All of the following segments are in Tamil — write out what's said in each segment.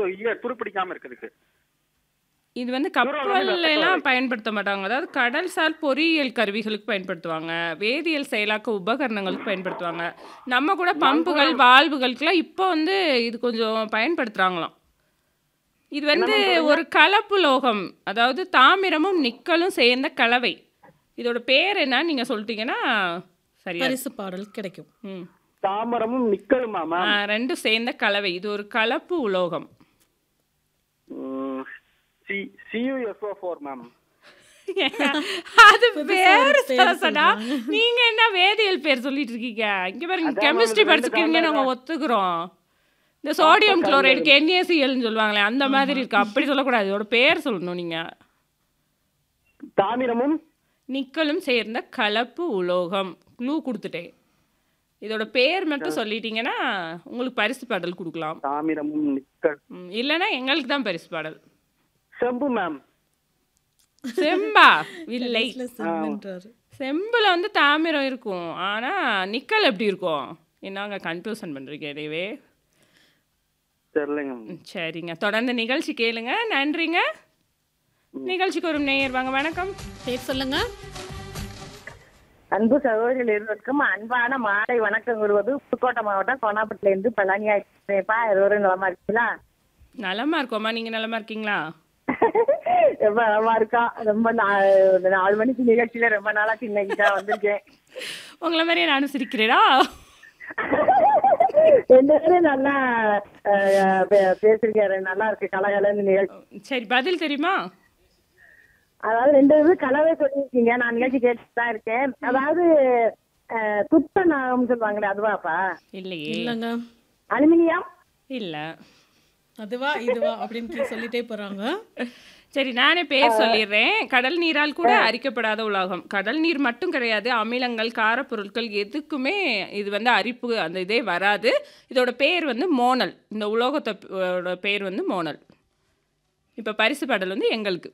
துரு இங்க துருப்பிடிக்காம இருக்கிறதுக்கு இது வந்து தூரம் வந்து கப்பல்ல வெப்ப எல்லாம் பயன்படுத்த மாட்டாங்க அதாவது கடல்சார் பொறியியல் கருவிகளுக்கு பயன்படுத்துவாங்க வேதியியல் செயலாக்க உபகரணங்களுக்கு பயன்படுத்துவாங்க நம்ம கூட பம்புகள் வால்வுகளுக்கெல்லாம் இப்போ வந்து இது கொஞ்சம் பயன்படுத்துகிறாங்களாம் இது வந்து ஒரு கலப்பு லோகம் அதாவது தாமிரமும் நிக்கலும் சேர்ந்த கலவை இதோட பேர் என்ன நீங்கள் சொல்லிட்டீங்கன்னா சரியா பரிசு பாடல் கிடைக்கும் ம் தாமரமும் நிக்கலுமா ஆ, மேம் ரெண்டும் சேர்ந்த கலவை இது ஒரு கலப்பு உலோகம் சியூஎஸ்ஓ ஃபோர் மேம் அது பேர் பேர் சொல்ல சொன்னா நீங்க என்ன வேதியியல் பேர் சொல்லிட்டு இருக்கீங்க இங்க பாருங்க அதான் கெமிஸ்ட்ரி மேம், ரெண்டு படிச்சிருக்கீங்க நாங்க காம்பவுண்ட் ஒத்துக்கிறோம் இந்த சோடியம் குளோரைடுக்கு என்ஏசிஎல்னு சொல்லுவாங்களே அந்த மாதிரி இருக்கு அப்படி சொல்லக்கூடாது இதோட பேர் சொல்லணும் நீங்க தாமிரமும் நிக்கலும் சேர்ந்த கலப்பு உலோகம் க்ளூ கொடுத்துட்டேன் இதோட பேர் மட்டும் சொல்லிட்டீங்கன்னா உங்களுக்கு பரிசு பாடல் கொடுக்கலாம் தாமிரமும் நிக்கல் ம், இல்லைன்னா எங்களுக்கு தான் பரிசு பாடல் செம்பு மேம் செம்பா இல்லை இல்ல செல்வன்றாரு. செம்புல வந்து தாமிரம் இருக்கும் ஆனா நிக்கல் எப்படி இருக்கும் என்னங்க கன்ஃபியூஷன் பண்றீங்க இதையவே தெரியலைங்க ம், சரிங்க தொடர்ந்து நிகழ்ச்சி கேளுங்க நன்றிங்க நிகழ்ச்சிக்கு ஒரு நேயர் வாங்க வணக்கம் பேர் சொல்லுங்க அன்பு சகோதரிகள் இருவருக்கும் அன்பான மாலை வணக்கம் கூறுவது புதுக்கோட்டை மாவட்டம் கோனாப்பட்டில இருந்து பழனியாப்பா இருவரும் நலமா இருக்கீங்களா நலமா இருக்கோமா நீங்க நலமா இருக்கீங்களா ரொம்ப நலமா இருக்கா ரொம்ப நா- ஒரு நாலு மணிக்கு நிகழ்ச்சியில ரொம்ப நாளா இன்னைக்கு தான் வந்திருக்கேன் உங்களை மாதிரியே நானும் சிரிக்கிறேடா ரெண்டு பேரும் நல்லா அஹ், பே- பேசுறீங்க நல்லா இருக்கு கலகலன்னு நிகழ்ச்சி சரி பதில் தெரியுமா அதாவது ரெண்டு பேரும் கலவை சொல்லியிருக்கீங்க நான் நிகழ்ச்சி கேட்டுட்டு தான் இருக்கேன் அதாவது அஹ், துத்தநாகம் சொல்லுவாங்களே அதுவாப்பா இல்லையே இல்லங்க அலுமினியம் இல்ல அதுவா இதுவா அப்படின்னு சொல்லிட்டே போறாங்க சரி நானே பேர் சொல்லிடுறேன் கடல் நீரால் கூட அரிக்கப்படாத உலோகம் கடல் நீர் மட்டும் கிடையாது அமிலங்கள் காரப்பொருட்கள் எதுக்குமே இது வந்து அரிப்பு அந்த இதே வராது இதோட பேர் வந்து மோனல் இந்த உலோகத்தோட பேர் வந்து மோனல் இப்போ பரிசு பாடல் வந்து எங்களுக்கு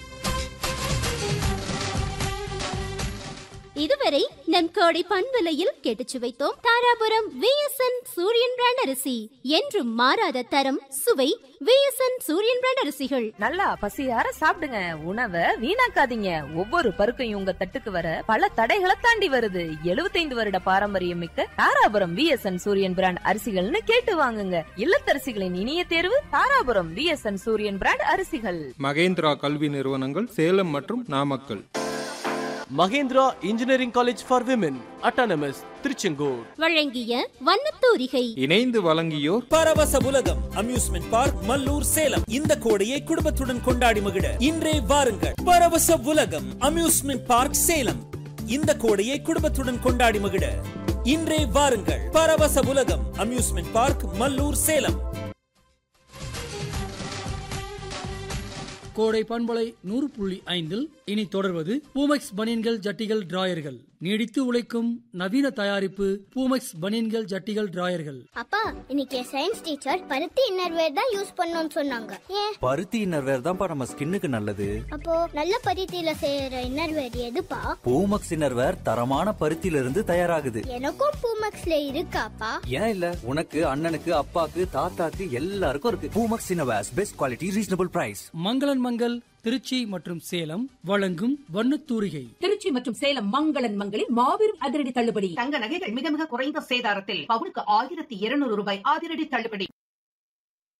இதுவரை நம் கோடை பண்பலையில் கேட்டுச் சுவைத்தோம் தாராபுரம் விஎஸ்என் சூரியன் பிராண்ட் அரிசி என்றும் மாறாத தரம் சுவை விஎஸ்என் சூரியன் பிராண்ட் அரிசிகள் நல்லா பசியார சாப்பிடுங்க உணவை வீணாக்காதீங்க ஒவ்வொரு பருக்கையும் உங்க தட்டுக்கு வர பல தடைகளை தாண்டி வருது 75 வருட பாரம்பரியம் மிக்க தாராபுரம் விஎஸ்என் சூரியன் பிராண்ட் அரிசிகள்னு கேட்டு வாங்குங்க இல்லத்தரசிகளின் இனிய தேர்வு தாராபுரம் விஎஸ்என் சூரியன் பிராண்ட் அரிசிகள் மகேந்திரா கல்வி நிறுவனங்கள் சேலம் மற்றும் Namakkal Mahendra engineering college for women autonomous Tiruchengode வழங்கிய வண்ணத்தூரிகை இணைந்து வழங்கியோர் பரவச உலகம் அம்யூஸ்மெண்ட் பார்க் மல்லூர் சேலம் இந்த கோடையை குடும்பத்துடன் கொண்டாடி மகிழ இன்றே வாருங்கள் பரவச உலகம் அம்யூஸ்மெண்ட் பார்க் சேலம் இந்த கோடையை குடும்பத்துடன் கொண்டாடி மகிழ இன்றே வாருங்கள் பரவச உலகம் அம்யூஸ்மெண்ட் பார்க் மல்லூர் சேலம் கோடை பண்பலை நூறு புள்ளி ஐந்தில் இனி தொடர்வது பூமெக்ஸ் பனியன்கள் ஜட்டிகள் டிராயர்கள் நீடித்து உழைக்கும் நவீன தயாரிப்பு பூமெக்ஸ் பனியன்கள் ஜட்டிகள் டிராயர்கள் அப்பா இன்னைக்கு சயின்ஸ் டீச்சர் பருத்தி இன்னர்வேர் தான் யூஸ் பண்ணணும்னு சொன்னாங்க ஏன் பருத்தி இன்னர்வேர் தான்ப்பா நம்ம ஸ்கின்னுக்கு நல்லது அப்போ நல்ல பருத்தியில செய்யற இன்னர்வேர் எதுப்பா பூமக்ஸ் இன்னர்வேர் தரமான பருத்தியில இருந்து தயாராகுது எனக்கும் பூமெக்ஸ்ல இருக்காப்பா ஏன் இல்ல உனக்கு அண்ணனுக்கு அப்பாக்கு தாத்தாக்கு எல்லாருக்கும் இருக்கு Poomex innerwears best quality reasonable price மங்களன் மங்கள் திருச்சி மற்றும் சேலம் வழங்கும் வண்ணத்தூரிகை திருச்சி மற்றும் சேலம் மங்களன் மங்களில் மாபெரும் அதிரடி தள்ளுபடி தங்க நகைகள் மிக மிக குறைந்த சேதாரத்தில் பவுனுக்கு ஆயிரத்தி இருநூறு ரூபாய் அதிரடி தள்ளுபடி